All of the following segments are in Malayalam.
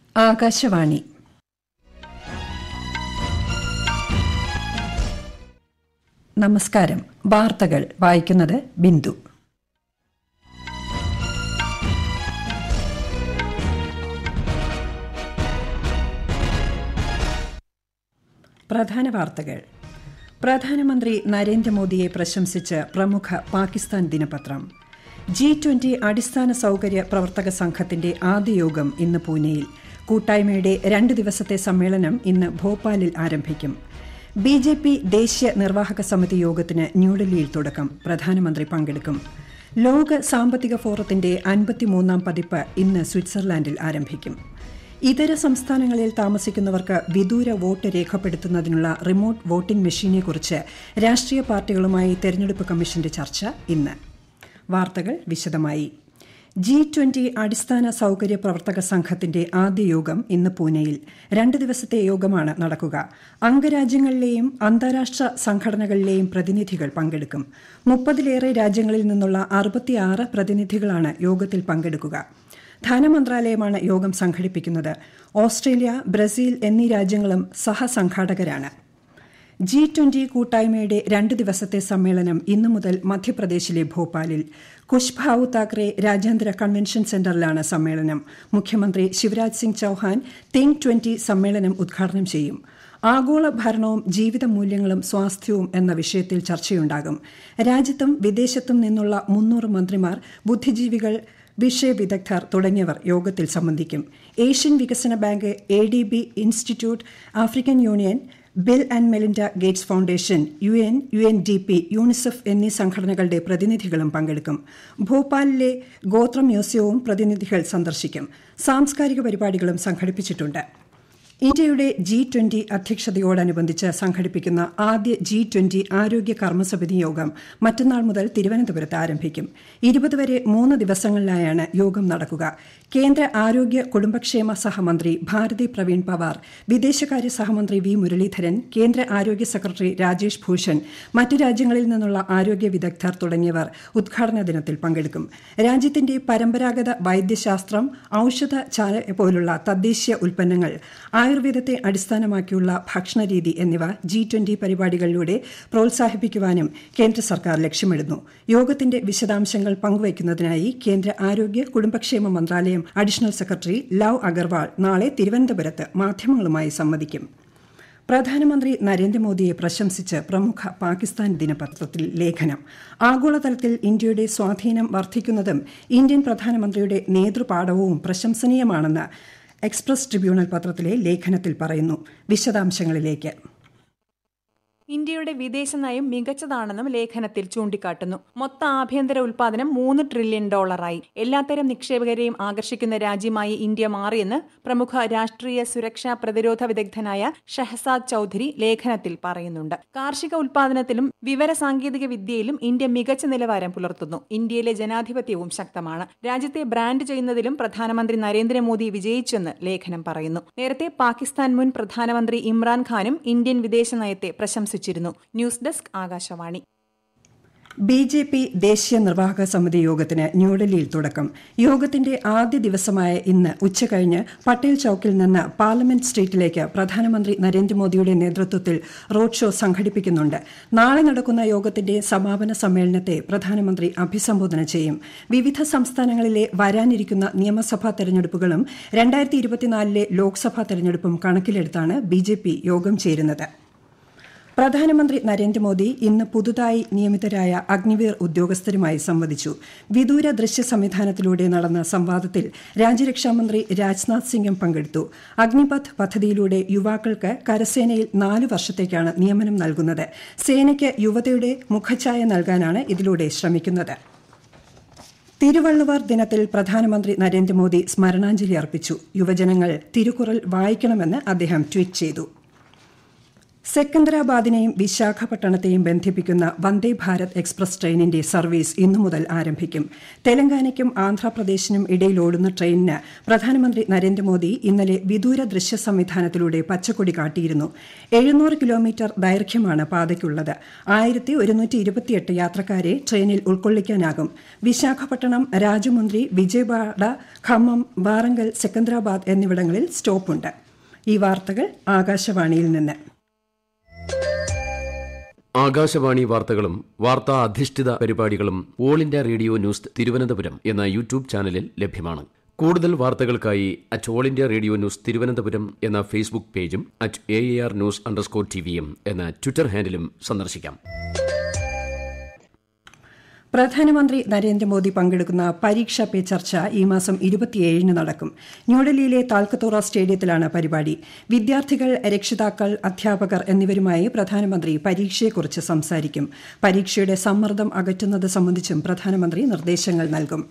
ആകാശവാണി നമസ്കാരം വാർത്തകൾ വായിക്കുന്നത് ബിന്ദു പ്രധാന വാർത്തകൾ പ്രധാനമന്ത്രി നരേന്ദ്രമോദിയെ പ്രശംസിച്ച് പ്രമുഖ പാകിസ്ഥാൻ ദിനപത്രം ജി ട്വന്റി അടിസ്ഥാന സൌകര്യ പ്രവർത്തക സംഘത്തിന്റെ ആദ്യ യോഗം ഇന്ന് പൂനെയിൽ കൂട്ടായ്മയുടെ രണ്ട് ദിവസത്തെ സമ്മേളനം ഇന്ന് ഭോപ്പാലിൽ ആരംഭിക്കും ബി ജെ പി ദേശീയ നിർവാഹക സമിതി യോഗത്തിന് ന്യൂഡൽഹിയിൽ തുടക്കം പ്രധാനമന്ത്രി പങ്കെടുക്കും ലോക സാമ്പത്തിക ഫോറത്തിന്റെ അൻപത്തിമൂന്നാം പതിപ്പ് ഇന്ന് സ്വിറ്റ്സർലാൻഡിൽ ആരംഭിക്കും ഇതര സംസ്ഥാനങ്ങളിൽ താമസിക്കുന്നവർക്ക് വിദൂര വോട്ട് രേഖപ്പെടുത്തുന്നതിനുള്ള റിമോട്ട് വോട്ടിംഗ് മെഷീനെക്കുറിച്ച് രാഷ്ട്രീയ പാർട്ടികളുമായി തെരഞ്ഞെടുപ്പ് കമ്മീഷന്റെ ചർച്ച ഇന്ന് വാർത്തകൾ വിശദമായി ജി ട്വന്റി അടിസ്ഥാന സൌകര്യ പ്രവർത്തക സംഘത്തിന്റെ ആദ്യ യോഗം ഇന്ന് പൂനെയിൽ രണ്ട് ദിവസത്തെ യോഗമാണ് നടക്കുക അംഗരാജ്യങ്ങളിലെയും അന്താരാഷ്ട്ര സംഘടനകളിലെയും പ്രതിനിധികൾ പങ്കെടുക്കും മുപ്പതിലേറെ രാജ്യങ്ങളിൽ നിന്നുള്ള അറുപത്തിയാറ് പ്രതിനിധികളാണ് യോഗത്തിൽ പങ്കെടുക്കുക ധനമന്ത്രാലയമാണ് യോഗം സംഘടിപ്പിക്കുന്നത് ഓസ്ട്രേലിയ ബ്രസീൽ എന്നീ രാജ്യങ്ങളും സഹസംഘാടകരാണ് ജി ട്വന്റി കൂട്ടായ്മയുടെ രണ്ട് ദിവസത്തെ സമ്മേളനം ഇന്നു മുതൽ മധ്യപ്രദേശിലെ ഭോപ്പാലിൽ കുശ്ഭാവു താക്കറെ രാജ്യാന്തര കൺവെൻഷൻ സെന്ററിലാണ് സമ്മേളനം മുഖ്യമന്ത്രി ശിവരാജ് സിംഗ് ചൌഹാൻ തിങ്ക് ട്വന്റി സമ്മേളനം ഉദ്ഘാടനം ചെയ്യും ആഗോള ഭരണവും ജീവിത മൂല്യങ്ങളും സ്വാസ്ഥ്യവും എന്ന വിഷയത്തിൽ ചർച്ചയുണ്ടാകും രാജ്യത്തും വിദേശത്തും നിന്നുള്ള മുന്നൂറ് മന്ത്രിമാർ ബുദ്ധിജീവികൾ വിഷയവിദഗ്ധർ തുടങ്ങിയവർ യോഗത്തിൽ സംബന്ധിക്കും ഏഷ്യൻ വികസന bank A D B institute African Union Bill and Melinda Gates Foundation U N U N D P UNICEF എന്നീ സംഘടനകളുടെ പ്രതിനിധികളും പങ്കെടുക്കും ഭോപ്പാലിലെ ഗോത്ര മ്യൂസിയവും പ്രതിനിധികൾ സന്ദർശിക്കും സാംസ്കാരിക പരിപാടികളും സംഘടിപ്പിച്ചിട്ടുണ്ട് ഇന്ത്യയുടെ ജി ട്വന്റി അധ്യക്ഷതയോടനുബന്ധിച്ച് സംഘടിപ്പിക്കുന്ന ആദ്യ ജി ട്വന്റി ആരോഗ്യ കർമ്മസമിതി യോഗം മറ്റന്നാൾ മുതൽ തിരുവനന്തപുരത്ത് ആരംഭിക്കും ഇരുപത് വരെ മൂന്ന് ദിവസങ്ങളിലായാണ് യോഗം നടക്കുക കേന്ദ്ര ആരോഗ്യ കുടുംബക്ഷേമ സഹമന്ത്രി ഭാരതി പ്രവീൺ പവാർ വിദേശകാര്യ സഹമന്ത്രി വി മുരളീധരൻ കേന്ദ്ര ആരോഗ്യ സെക്രട്ടറി രാജേഷ് ഭൂഷൺ മറ്റു രാജ്യങ്ങളിൽ നിന്നുള്ള ആരോഗ്യ വിദഗ്ധർ തുടങ്ങിയവർ ഉദ്ഘാടന ദിനത്തിൽ പങ്കെടുക്കും രാജ്യത്തിന്റെ പരമ്പരാഗത വൈദ്യശാസ്ത്രം ഔഷധ ചാല പോലുള്ള തദ്ദേശീയ ഉൽപ്പന്നങ്ങൾ ആയുർവേദത്തെ അടിസ്ഥാനമാക്കിയുള്ള ഭക്ഷണരീതി എന്നിവ ജി ട്വന്റി പരിപാടികളിലൂടെ പ്രോത്സാഹിപ്പിക്കുവാനും കേന്ദ്ര സർക്കാർ ലക്ഷ്യമിടുന്നു യോഗത്തിന്റെ വിശദാംശങ്ങൾ പങ്കുവയ്ക്കുന്നതിനായി കേന്ദ്ര ആരോഗ്യ കുടുംബക്ഷേമ മന്ത്രാലയം അഡീഷണൽ സെക്രട്ടറി ലവ് അഗർവാൾ നാളെ തിരുവനന്തപുരത്ത് മാധ്യമങ്ങളുമായി സംവദിക്കും പ്രധാനമന്ത്രി നരേന്ദ്രമോദിയെ പ്രശംസിച്ച് പ്രമുഖ പാകിസ്ഥാൻ ദിനപത്രത്തിൽ ലേഖനം ആഗോളതലത്തിൽ ഇന്ത്യയുടെ സ്വാധീനം വർദ്ധിക്കുന്നതും ഇന്ത്യൻ പ്രധാനമന്ത്രിയുടെ നേതൃപാടവവും പ്രശംസനീയമാണെന്ന് എക്സ്പ്രസ് ട്രിബ്യൂണൽ പത്രത്തിലെ ലേഖനത്തിൽ പറയുന്നു വിശദാംശങ്ങളിലേക്ക് ഇന്ത്യയുടെ വിദേശ നയം മികച്ചതാണെന്നും ലേഖനത്തിൽ ചൂണ്ടിക്കാട്ടുന്നു മൊത്ത ആഭ്യന്തര ഉൽപാദനം മൂന്ന് ട്രില്യൺ ഡോളറായി എല്ലാത്തരം നിക്ഷേപകരെയും ആകർഷിക്കുന്ന രാജ്യമായി ഇന്ത്യ മാറിയെന്ന് പ്രമുഖ രാഷ്ട്രീയ സുരക്ഷാ പ്രതിരോധ വിദഗ്ധനായ ഷഹസാദ് ചൌധരി ലേഖനത്തിൽ പറയുന്നുണ്ട് കാർഷിക ഉൽപാദനത്തിലും വിവര സാങ്കേതിക വിദ്യയിലും ഇന്ത്യ മികച്ച നിലവാരം പുലർത്തുന്നു ഇന്ത്യയിലെ ജനാധിപത്യവും ശക്തമാണ് രാജ്യത്തെ ബ്രാൻഡ് ചെയ്യുന്നതിലും പ്രധാനമന്ത്രി നരേന്ദ്രമോദി വിജയിച്ചെന്ന് ലേഖനം പറയുന്നു നേരത്തെ പാകിസ്ഥാൻ മുൻ പ്രധാനമന്ത്രി ഇമ്രാൻഖാനും ഇന്ത്യൻ വിദേശ നയത്തെ പ്രശംസിച്ചു അറിയിച്ചിരുന്നു news desk Akashvani B J P ദേശീയ നിർവാഹക സമിതി യോഗത്തിന് ന്യൂഡൽഹിയിൽ തുടക്കം യോഗത്തിന്റെ ആദ്യ ദിവസമായ ഇന്ന് ഉച്ചകഴിഞ്ഞ് പട്ടേൽ ചൌക്കിൽ നിന്ന് പാർലമെന്റ് സ്ട്രീറ്റിലേക്ക് പ്രധാനമന്ത്രി നരേന്ദ്രമോദിയുടെ നേതൃത്വത്തിൽ റോഡ് ഷോ സംഘടിപ്പിക്കുന്നുണ്ട് നാളെ നടക്കുന്ന യോഗത്തിന്റെ സമാപന സമ്മേളനത്തെ പ്രധാനമന്ത്രി അഭിസംബോധന ചെയ്യും വിവിധ സംസ്ഥാനങ്ങളിലെ വരാനിരിക്കുന്ന നിയമസഭാ തെരഞ്ഞെടുപ്പുകളും രണ്ടായിരത്തി ഇരുപത്തിനാലിലെ ലോക്സഭാ തെരഞ്ഞെടുപ്പും കണക്കിലെടുത്താണ് ബി യോഗം ചേരുന്നത് പ്രധാനമന്ത്രി നരേന്ദ്രമോദി ഇന്ന് പുതുതായി നിയമിതരായ അഗ്നിവീർ ഉദ്യോഗസ്ഥരുമായി സംവദിച്ചു വിദൂര ദൃശ്യ സംവിധാനത്തിലൂടെ നടന്ന സംവാദത്തിൽ രാജ്യരക്ഷാമന്ത്രി രാജ്നാഥ് സിംഗും പങ്കെടുത്തു അഗ്നിപഥ് പദ്ധതിയിലൂടെ യുവാക്കൾക്ക് കരസേനയിൽ നാലു വർഷത്തേക്കാണ് നിയമനം നൽകുന്നത് സേനയ്ക്ക് യുവതയുടെ മുഖഛായ നൽകാനാണ് ഇതിലൂടെ ശ്രമിക്കുന്നത് തിരുവള്ളുവർ ദിനത്തിൽ പ്രധാനമന്ത്രി നരേന്ദ്രമോദി സ്മരണാഞ്ജലി അർപ്പിച്ചു യുവജനങ്ങൾ തിരുക്കുറൽ വായിക്കണമെന്ന് അദ്ദേഹം ട്വീറ്റ് ചെയ്തു സെക്കന്ദരാബാദിനെയും വിശാഖപട്ടണത്തെയും ബന്ധിപ്പിക്കുന്ന വന്ദേ ഭാരത് എക്സ്പ്രസ് ട്രെയിനിന്റെ സർവീസ് ഇന്നു മുതൽ ആരംഭിക്കും തെലങ്കാനയ്ക്കും ആന്ധ്രാപ്രദേശിനും ഇടയിൽ ഓടുന്ന ട്രെയിനിന് പ്രധാനമന്ത്രി നരേന്ദ്രമോദി ഇന്നലെ വിദൂര ദൃശ്യ സംവിധാനത്തിലൂടെ പച്ചക്കൊടി കാട്ടിയിരുന്നു എഴുന്നൂറ് കിലോമീറ്റർ ദൈർഘ്യമാണ് പാതയ്ക്കുള്ളത് ആയിരത്തി ഒരുന്നൂറ്റി ഇരുപത്തിയെട്ട് യാത്രക്കാരെ ട്രെയിനിൽ ഉൾക്കൊള്ളിക്കാനാകും വിശാഖപട്ടണം രാജമുന്ദ്രി വിജയവാഡ ഖമ്മം വാറങ്കൽ സെക്കന്ദരാബാദ് എന്നിവിടങ്ങളിൽ സ്റ്റോപ്പുണ്ട് ഈ വാർത്തകൾ ആകാശവാണിയിൽ നിന്ന് ആകാശവാണി വാർത്തകളും വാർത്താ അധിഷ്ഠിത പരിപാടികളും All India Radio news Thiruvananthapuram എന്ന യൂട്യൂബ് ചാനലിൽ ലഭ്യമാണ് കൂടുതൽ വാർത്തകൾക്കായി at All India Radio news Thiruvananthapuram എന്ന ഫേസ്ബുക്ക് പേജും at A R news underscore T വിയും എന്ന ട്വിറ്റർ ഹാൻഡിലും സന്ദർശിക്കാം പ്രധാനമന്ത്രി നരേന്ദ്രമോദി പങ്കെടുക്കുന്ന പരീക്ഷാ പേ ചർച്ച ഈ മാസം ഇരുപത്തിയേഴിന് നടക്കും ന്യൂഡൽഹിയിലെ താൽക്കത്തോറ സ്റ്റേഡിയത്തിലാണ് പരിപാടി വിദ്യാർത്ഥികൾ രക്ഷിതാക്കൾ അധ്യാപകർ എന്നിവരുമായി പ്രധാനമന്ത്രി പരീക്ഷയെക്കുറിച്ച് സംസാരിക്കും പരീക്ഷയുടെ സമ്മർദ്ദം അകറ്റുന്നത് സംബന്ധിച്ചും പ്രധാനമന്ത്രി നിർദ്ദേശങ്ങൾ നൽകും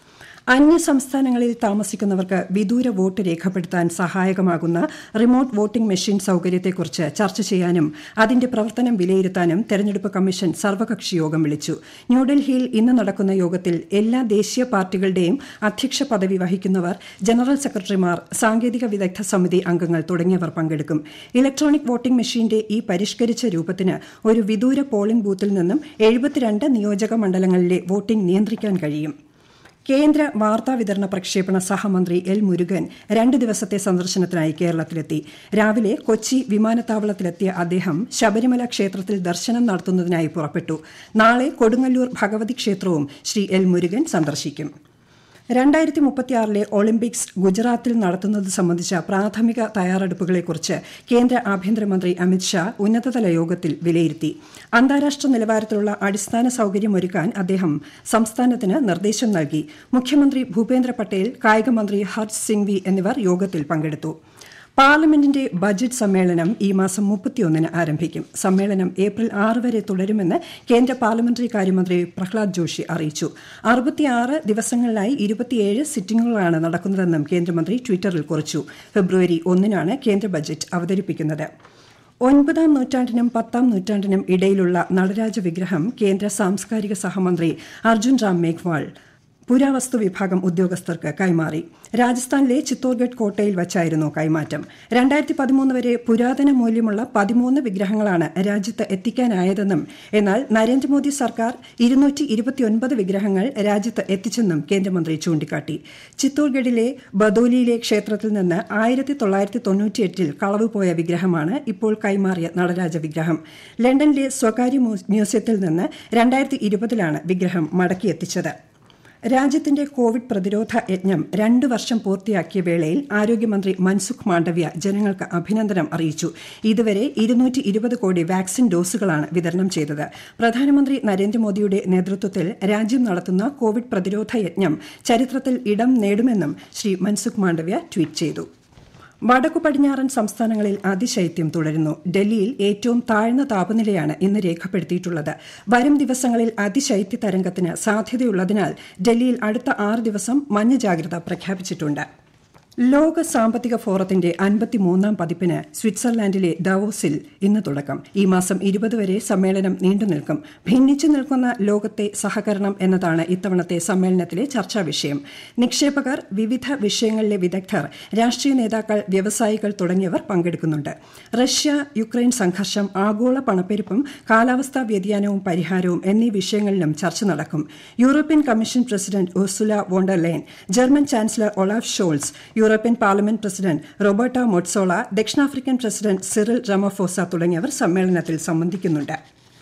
അന്യ സംസ്ഥാനങ്ങളിൽ താമസിക്കുന്നവർക്ക് വിദൂര വോട്ട് രേഖപ്പെടുത്താൻ സഹായകമാകുന്ന റിമോട്ട് വോട്ടിംഗ് മെഷീൻ സൌകര്യത്തെക്കുറിച്ച് ചർച്ച ചെയ്യാനും അതിന്റെ പ്രവർത്തനം വിലയിരുത്താനും തെരഞ്ഞെടുപ്പ് കമ്മീഷൻ സർവകക്ഷി യോഗം വിളിച്ചു ന്യൂഡൽഹിയിൽ ഇന്ന് നടക്കുന്ന യോഗത്തിൽ എല്ലാ ദേശീയ പാർട്ടികളുടെയും അധ്യക്ഷ പദവി വഹിക്കുന്നവർ ജനറൽ സെക്രട്ടറിമാർ സാങ്കേതിക വിദഗ്ധ സമിതി അംഗങ്ങൾ തുടങ്ങിയവർ പങ്കെടുക്കും ഇലക്ട്രോണിക് വോട്ടിംഗ് മെഷീന്റെ ഈ പരിഷ്കരിച്ച രൂപത്തിന് ഒരു വിദൂര പോളിംഗ് ബൂത്തിൽ നിന്നും എഴുപത്തിരണ്ട് നിയോജക മണ്ഡലങ്ങളിലെ വോട്ടിംഗ് നിയന്ത്രിക്കാൻ കഴിയും കേന്ദ്ര വാർത്താവിതരണ പ്രക്ഷേപണ സഹമന്ത്രി എൽ മുരുകൻ രണ്ട് ദിവസത്തെ സന്ദർശനത്തിനായി കേരളത്തിലെത്തി രാവിലെ കൊച്ചി വിമാനത്താവളത്തിലെത്തിയ അദ്ദേഹം ശബരിമല ക്ഷേത്രത്തിൽ ദർശനം നടത്തുന്നതിനായി പുറപ്പെട്ടു നാളെ കൊടുങ്ങല്ലൂർ ഭഗവതി ക്ഷേത്രവും ശ്രീ എൽ മുരുകൻ സന്ദർശിക്കും രണ്ടായിരത്തി മുപ്പത്തിയാറിലെ ഒളിമ്പിക്സ് ഗുജറാത്തിൽ നടത്തുന്നത് സംബന്ധിച്ച പ്രാഥമിക തയ്യാറെടുപ്പുകളെക്കുറിച്ച് കേന്ദ്ര ആഭ്യന്തരമന്ത്രി അമിത്ഷാ ഉന്നതതല യോഗത്തിൽ വിലയിരുത്തി അന്താരാഷ്ട്ര നിലവാരത്തിലുള്ള അടിസ്ഥാന സൌകര്യമൊരുക്കാൻ അദ്ദേഹം സംസ്ഥാനത്തിന് നിർദ്ദേശം നൽകി മുഖ്യമന്ത്രി ഭൂപേന്ദ്ര പട്ടേൽ കായികമന്ത്രി ഹർജ് സിംഗ്വി എന്നിവർ യോഗത്തിൽ പങ്കെടുത്തു പാർലമെന്റിന്റെ ബജറ്റ് സമ്മേളനം ഈ മാസം മുപ്പത്തിയൊന്നിന് ആരംഭിക്കും സമ്മേളനം ഏപ്രിൽ ആറ് വരെ തുടരുമെന്ന് കേന്ദ്ര പാർലമെന്ററി കാര്യമന്ത്രി പ്രഹ്ലാദ് ജോഷി അറിയിച്ചു അറുപത്തിയാറ് ദിവസങ്ങളിലായി ഇരുപത്തിയേഴ് സിറ്റിംഗുകളാണ് നടക്കുന്നതെന്നും കേന്ദ്രമന്ത്രി ട്വിറ്ററിൽ കുറിച്ചു ഫെബ്രുവരി ഒന്നിനാണ് കേന്ദ്ര ബജറ്റ് അവതരിപ്പിക്കുന്നത് ഒൻപതാം നൂറ്റാണ്ടിനും പത്താം നൂറ്റാണ്ടിനും ഇടയിലുള്ള നടരാജ വിഗ്രഹം കേന്ദ്ര സാംസ്കാരിക സഹമന്ത്രി അർജുൻ റാം മേഘ്വാൾ പുരാവസ്തു വിഭാഗം ഉദ്യോഗസ്ഥർക്ക് കൈമാറി രാജസ്ഥാനിലെ ചിത്തോർഗഡ് കോട്ടയിൽ വച്ചായിരുന്നു കൈമാറ്റം രണ്ടായിരത്തി പതിമൂന്ന് വരെ പുരാതന മൂല്യമുള്ള പതിമൂന്ന് വിഗ്രഹങ്ങളാണ് രാജ്യത്ത് എത്തിക്കാനായതെന്നും എന്നാൽ നരേന്ദ്രമോദി സർക്കാർ ഇരുന്നൂറ്റി ഇരുപത്തിയൊൻപത് വിഗ്രഹങ്ങൾ രാജ്യത്ത് എത്തിച്ചെന്നും കേന്ദ്രമന്ത്രി ചൂണ്ടിക്കാട്ടി ചിത്തോർഗഡിലെ ബദോലിയിലെ ക്ഷേത്രത്തിൽ നിന്ന് ആയിരത്തി തൊള്ളായിരത്തി തൊണ്ണൂറ്റിയെട്ടിൽ കളവ് പോയ വിഗ്രഹമാണ് ഇപ്പോൾ കൈമാറിയ നടരാജ വിഗ്രഹം ലണ്ടനിലെ സ്വകാര്യ മ്യൂസിയത്തിൽ നിന്ന് രണ്ടായിരത്തി ഇരുപതിലാണ് വിഗ്രഹം മടക്കിയെത്തിച്ചത് രാജ്യത്തിന്റെ കോവിഡ് പ്രതിരോധ യജ്ഞം രണ്ടു വർഷം പൂർത്തിയാക്കിയ വേളയിൽ ആരോഗ്യമന്ത്രി മൻസുഖ് മാണ്ഡവ്യ ജനങ്ങൾക്ക് അഭിനന്ദനം അറിയിച്ചു ഇതുവരെ ഇരുന്നൂറ്റി ഇരുപത് കോടി വാക്സിൻ ഡോസുകളാണ് വിതരണം ചെയ്തത് പ്രധാനമന്ത്രി നരേന്ദ്രമോദിയുടെ നേതൃത്വത്തിൽ രാജ്യം നടത്തുന്ന കോവിഡ് പ്രതിരോധ യജ്ഞം ചരിത്രത്തിൽ ഇടം നേടുമെന്നും ശ്രീ മൻസുഖ് മാണ്ഡവ്യ ട്വീറ്റ് ചെയ്തു വടക്കു പടിഞ്ഞാറൻ സംസ്ഥാനങ്ങളിൽ അതിശൈത്യം തുടരുന്നു ഡൽഹിയിൽ ഏറ്റവും താഴ്ന്ന താപനിലയാണ് ഇന്ന് രേഖപ്പെടുത്തിയിട്ടുള്ളത് വരും ദിവസങ്ങളിൽ അതിശൈത്യ തരംഗത്തിന് സാധ്യതയുള്ളതിനാൽ ഡൽഹിയിൽ അടുത്ത ആറ് ദിവസം മഞ്ഞ ജാഗ്രത പ്രഖ്യാപിച്ചിട്ടുണ്ട് ലോക സാമ്പത്തിക ഫോറത്തിന്റെ അൻപത്തിമൂന്നാം പതിപ്പിന് സ്വിറ്റ്സർലാൻഡിലെ ദവോസിൽ ഇന്ന് തുടക്കം ഈ മാസം ഇരുപത് വരെ സമ്മേളനം നീണ്ടുനിൽക്കും ഭിന്നിച്ചു നിൽക്കുന്ന ലോകത്തെ സഹകരണം എന്നതാണ് ഇത്തവണത്തെ സമ്മേളനത്തിലെ ചർച്ചാ വിഷയം നിക്ഷേപകർ വിവിധ വിഷയങ്ങളിലെ വിദഗ്ധർ രാഷ്ട്രീയ നേതാക്കൾ വ്യവസായികൾ തുടങ്ങിയവർ പങ്കെടുക്കുന്നുണ്ട് റഷ്യ യുക്രൈൻ സംഘർഷം ആഗോള പണപ്പെരുപ്പും കാലാവസ്ഥാ വ്യതിയാനവും പരിഹാരവും എന്നീ വിഷയങ്ങളിലും ചർച്ച നടക്കും European Commission president Ursula von der Leyen German chancellor Olaf Scholz European Parliament president Roberta Metsola ദക്ഷിണാഫ്രിക്കൻ പ്രസിഡന്റ് സിറിൽ റമഫോസ തുടങ്ങിയവർ സമ്മേളനത്തിൽ സംബന്ധിക്കുന്നുണ്ട്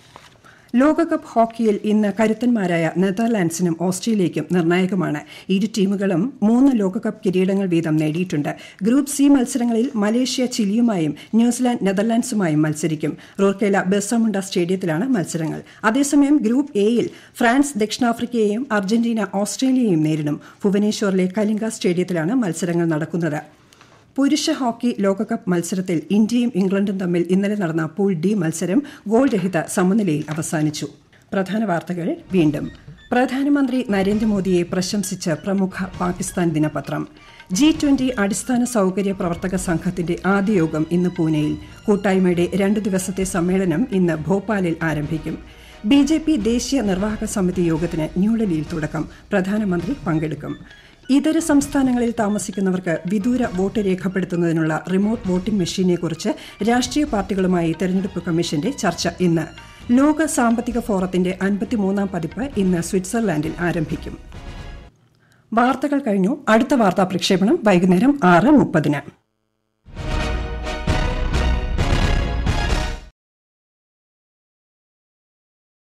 ലോകകപ്പ് ഹോക്കിയിൽ ഇന്ന് കരുത്തന്മാരായ നെതർലാൻഡ്സിനും ഓസ്ട്രേലിയയ്ക്കും നിർണായകമാണ് ഇരു ടീമുകളും മൂന്ന് ലോകകപ്പ് കിരീടങ്ങൾ വീതം നേടിയിട്ടുണ്ട് ഗ്രൂപ്പ് സി മത്സരങ്ങളിൽ മലേഷ്യ ചിലിയുമായും ന്യൂസിലാൻഡ് നെതർലാൻഡ്സുമായും മത്സരിക്കും റൂർക്കേല ബെർസമുണ്ട സ്റ്റേഡിയത്തിലാണ് മത്സരങ്ങൾ അതേസമയം ഗ്രൂപ്പ് എയിൽ ഫ്രാൻസ് ദക്ഷിണാഫ്രിക്കയെയും അർജന്റീന ഓസ്ട്രേലിയയെയും നേരിടും ഭുവനേശ്വറിലെ കലിംഗ സ്റ്റേഡിയത്തിലാണ് മത്സരങ്ങൾ നടക്കുന്നത് പുരുഷ ഹോക്കി ലോകകപ്പ് മത്സരത്തിൽ ഇന്ത്യയും ഇംഗ്ലണ്ടും തമ്മിൽ ഇന്നലെ നടന്ന പൂൾ ഡി മത്സരം ഗോൾ രഹിത സമനിലയിൽ അവസാനിച്ചു പ്രധാന വാർത്തകൾ വീണ്ടും പ്രധാനമന്ത്രി നരേന്ദ്രമോദിയെ പ്രശംസിച്ച് പ്രമുഖ പാകിസ്ഥാൻ ദിനപത്രം ജി ട്വന്റി അടിസ്ഥാന സൌകര്യ പ്രവർത്തക സംഘത്തിന്റെ ആദ്യ യോഗം ഇന്ന് പൂനെയിൽ കൂട്ടായ്മയുടെ രണ്ടു ദിവസത്തെ സമ്മേളനം ഇന്ന് ഭോപ്പാലിൽ ആരംഭിക്കും ബി ജെ പി ദേശീയ നിർവാഹക സമിതി യോഗത്തിന് ന്യൂഡൽഹിയിൽ തുടക്കം പ്രധാനമന്ത്രി പങ്കെടുക്കും ഇതര സംസ്ഥാനങ്ങളിൽ താമസിക്കുന്നവർക്ക് വിദൂര വോട്ട് രേഖപ്പെടുത്തുന്നതിനുള്ള റിമോട്ട് വോട്ടിംഗ് മെഷീനെക്കുറിച്ച് രാഷ്ട്രീയ പാർട്ടികളുമായി തെരഞ്ഞെടുപ്പ് കമ്മീഷന്റെ ചർച്ച ഇന്ന് ലോക സാമ്പത്തിക ഫോറത്തിന്റെ അൻപത്തിമൂന്നാം പതിപ്പ് ഇന്ന് സ്വിറ്റ്സർലാൻഡിൽ ആരംഭിക്കും വാർത്തകൾ കഴിഞ്ഞു അടുത്ത വാർത്താ പ്രക്ഷേപണം വൈകുന്നേരം ആറ് മുപ്പതിന്